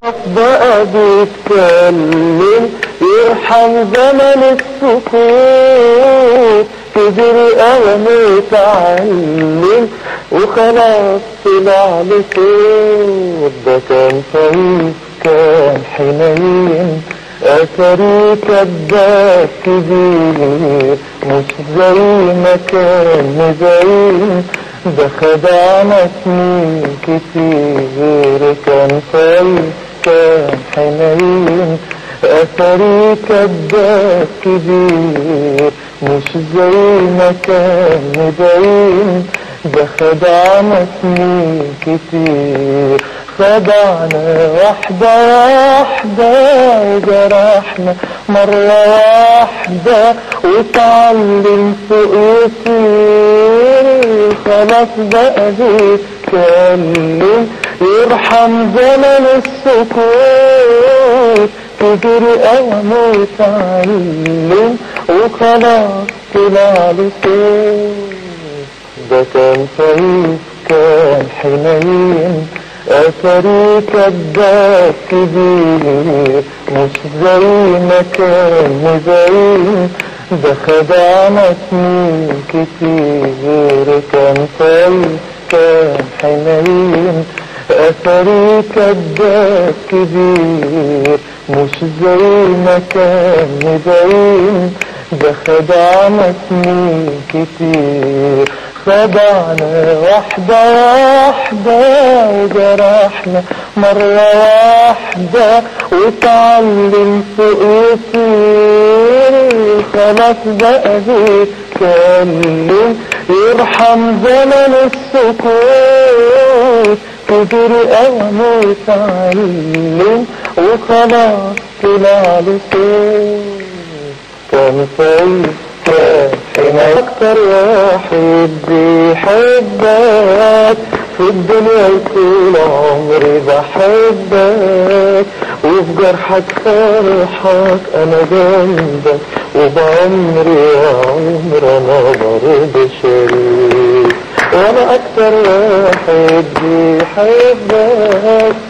بقى بيتكلم يرحم زمن السكوت كبر قوم يتعلم وخلاص طلع لفوق ده كان طيب كان حنين أثري كداب كبير مش زي ما كان مبين ده خدعنا سنين كتير كان طيب كان حنين أثري كداب كبير مش زي ما كان مبين ده خدعنا سنين كتير خدعنا واحدة واحدة وجرحنا مرة واحدة وتعلم فوق يطير خلاص بقى بيتكلم يرحم زمن السكوت كبر قوم وتعلم وخلاص طلع لفوق ده كان طيب كان حنين أثري كداب كبير مش زي ما كان مبين ده خدعنا سنين كتير كان طيب كان حنين أثري كداب كبير مش زي ما كان مبين ده خدعنا سنين كتير خدعنا واحدة واحدة وجرحنا مرة واحدة وتعلم فوق يطير خلاص بقى بيتكلم يرحم زمن السكوت كبر قوم وتعلم وخلاص طلع لفوق كان طيب كان حين أكتر واحد بيحبك في الدنيا طول عمري بحبك وفي جرحك فرحك أنا جنبك وبعمري يا عمر أنا برضه شريك وأنا أكتر واحد بيحبك